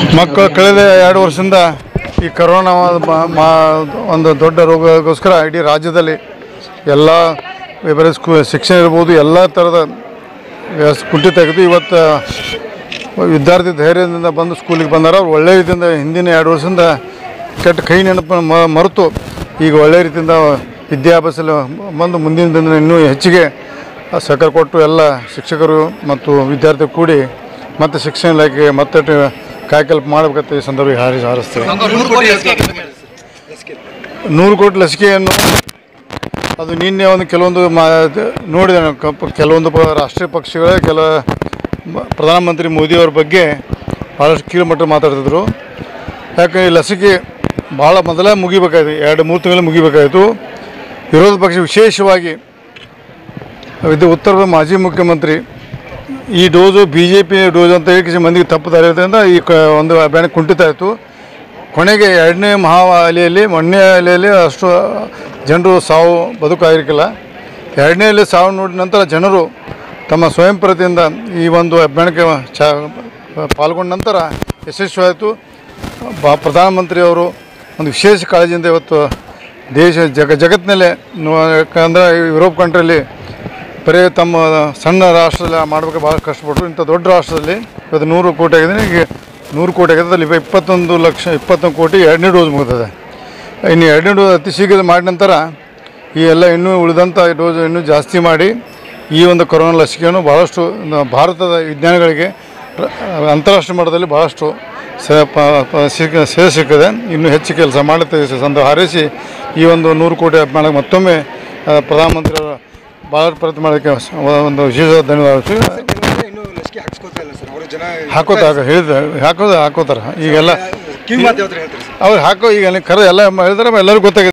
ಮಕ್ಕಳು ಕಳೆದ ಎರಡು ವರ್ಷದಿಂದ ಈ ಕರೋನಾ ಮ- ಮಾ- ಒಂದು ದೊಡ್ಡ ರೋಗಕ್ಕೋಸ್ಕರ ಇಡೀ ರಾಜ್ಯದಲ್ಲಿ ಎಲ್ಲ ಬೇರೆ ಸ್ಕೂ ಶಿಕ್ಷಣ ಇರ್ಬೋದು ಎಲ್ಲ ಥರದ ವ್ಯವಸ್ಥೆ ಕುಂಠಿತ ಆಗಿತ್ತು ಇವತ್ತು ವಿದ್ಯಾರ್ಥಿ ಧೈರ್ಯದಿಂದ ಬಂದು ಸ್ಕೂಲಿಗೆ ಬಂದಾರ ಅವ್ರು ಒಳ್ಳೆಯ ರೀತಿಯಿಂದ ಹಿಂದಿನ ಎರಡು ವರ್ಷದಿಂದ ಕೆಟ್ಟ ಕೈ ನೆನಪನ್ನು ಮ- ಮರೆತು ಈಗ ಒಳ್ಳೆಯ ರೀತಿಯಿಂದ ವಿದ್ಯಾಭ್ಯಾಸ ಬಂದು ಮುಂದಿನ ದಿನ ಇನ್ನೂ ಹೆಚ್ಚಿಗೆ ಸಹಕಾರ ಕೊಟ್ಟು ಎಲ್ಲ ಶಿಕ್ಷಕರು ಮತ್ತು ವಿದ್ಯಾರ್ಥಿ ಕೂಡಿ ಮತ್ತು ಶಿಕ್ಷಣ ಇಲಾಖೆ ಮತ್ತಷ್ಟು ಕಾಯಕಲ್ಪ ಮಾಡಬೇಕಂತ ಈ ಸಂದರ್ಭ ಹಾರಿ ಹಾರಿಸ್ತೇವೆ ನೂರು ಕೋಟಿ ಲಸಿಕೆಯನ್ನು ಅದು ನಿನ್ನೆ ಒಂದು ಕೆಲವೊಂದು ಮಾ ನೋಡಿದೆ ನಾನು ಕಪ್- ಕೆಲವೊಂದು ಪ ರಾಷ್ಟ್ರೀಯ ಪಕ್ಷಗಳ ಕೆಲ ಮ- ಪ್ರಧಾನಮಂತ್ರಿ ಮೋದಿಯವ್ರ ಬಗ್ಗೆ ಭಾಳಷ್ಟು ಕೀಳುಮಟ್ಟ ಮಾತಾಡ್ತಿದ್ರು ಯಾಕೆ ಈ ಲಸಿಕೆ ಭಾಳ ಮೊದಲೇ ಮುಗಿಬೇಕಾಯ್ತು ಎರಡು ಮೂರು ತಿಂಗಳು ಮುಗಿಬೇಕಾಯಿತು ವಿರೋಧ ಪಕ್ಷ ವಿಶೇಷವಾಗಿ ಇದು ಉತ್ತರ ಮಾಜಿ ಮುಖ್ಯಮಂತ್ರಿ ಈ dose B J P dose ಅಂತ ಹೇಳಿ ಮಂದಿಗೆ ತಪ್ಪು ದಾರಿ ಇರೋದ್ರಿಂದ ಈ ಕ ಒಂದು ಅಭಿಯಾನ ಕುಂಠಿತ ಆಯಿತು ಕೊನೆಗೆ ಎರಡನೇ ಮಹಾ ಅಲೆಯಲ್ಲಿ ಮೊನ್ನೆ ಅಲೆಯಲ್ಲಿ ಅಷ್ಟು ಜನರು ಸಾವು ಬದುಕಾಗಿರಲಿಲ್ಲ ಎರಡನೇ ಅಲೆ ಸಾವು ನೋಡಿದ ನಂತರ ಜನರು ತಮ್ಮ ಸ್ವಯಂ ಪ್ರತಿಯಿಂದ ಈ ಒಂದು ಅಭಿಯಾನಕ್ಕೆ ಚ ಪಾಲ್ಗೊಂಡ ನಂತರ ಯಶಸ್ವಿಯಾಯಿತು ಬ ಪ್ರಧಾನಮಂತ್ರಿಯವರು ಒಂದು ವಿಶೇಷ ಕಾಳಜಿಯಿಂದ ಇವತ್ತು ದೇಶ ಜಗ ಜಗತ್ತಿನಲ್ಲೇ ನೋ- ಯಾಕಂದ್ರೆ ಯುರೋಪ್ ಕಂಟ್ರಿಯಲ್ಲಿ ಬರೀ ತಮ್ಮ ಸಣ್ಣ ರಾಷ್ಟ್ರದಲ್ಲಿ ಮಾಡಬೇಕು ಭಾಳ ಕಷ್ಟಪಟ್ಟರು ಇಂಥ ದೊಡ್ಡ ರಾಷ್ಟ್ರದಲ್ಲಿ ಇವತ್ತು ನೂರು ಕೋಟಿ ಆಗಿದೆ ಈಗ ನೂರು ಕೋಟಿ ಆಗಿದೆ ಅಲ್ಲಿ ಇಪ್ಪತ್ತೊಂದು ಲಕ್ಷ ಇಪ್ಪತ್ತೊಂದು ಕೋಟಿ ಎರಡನೇ ಡೋಸ್ ಮುಗಿದಿದೆ ಇನ್ನು ಎರಡನೇ ಡೋಸ್ ಅತಿ ಶೀಘ್ರ ಮಾಡಿದ ನಂತರ ಈ ಎಲ್ಲ ಇನ್ನೂ ಉಳಿದಂಥ ಡೋಸ್ ಇನ್ನೂ ಜಾಸ್ತಿ ಮಾಡಿ ಈ ಒಂದು ಕೊರೋನಾ ಲಸಿಕೆಯನ್ನು ಭಾಳಷ್ಟು ನ- ಭಾರತದ ವಿಜ್ಞಾನಿಗಳಿಗೆ ರ- ಅಂತಾರಾಷ್ಟ್ರೀಯ ಮಟ್ಟದಲ್ಲಿ ಭಾಳಷ್ಟು ಸ ಪ- ಪ- ಸಿಕ್ಕ ಸೇವೆ ಸಿಕ್ಕಿದೆ ಇನ್ನೂ ಹೆಚ್ಚು ಕೆಲಸ ಮಾಡುತ್ತೆ ಸಂದರ್ಭ ಹಾರೈಸಿ ಈ ಒಂದು ನೂರು ಕೋಟಿ ಅಭಿಯಾನಕ್ಕೆ ಮತ್ತೊಮ್ಮೆ ಆ, ಪ್ರಧಾನಮಂತ್ರಿಯವರ ಭಾಳ ಪ್ರಯತ್ನ ಮಾಡೋಕ್ಕೆ ಒಂದು ವಿಶೇಷ ಧನ್ಯವಾದ ಇನ್ನೂ ಲಸಿಕೆ ಹಾಕ್ಸ್ಕೊತಾ ಇಲ್ಲ ಸರ್ ಅವರು ಜನ ಹಾಕೋತಾಗ ಹೇಳಿದ ಹಾಕೋದು ಹಾಕೋತಾರ ಈಗೆಲ್ಲ ಕಿವಿ ಮಾತು ಯಾವ್ದು ಹೇಳ್ತಾರೆ ಸರ್ ಅವ್ರು ಹಾಕೋ ಈಗ ಕರೆ ಎಲ್ಲ ಹೇಳಿದ್ರೆ ಎಲ್ಲರಿಗೂ ಗೊತ್ತಾಗಿದೆ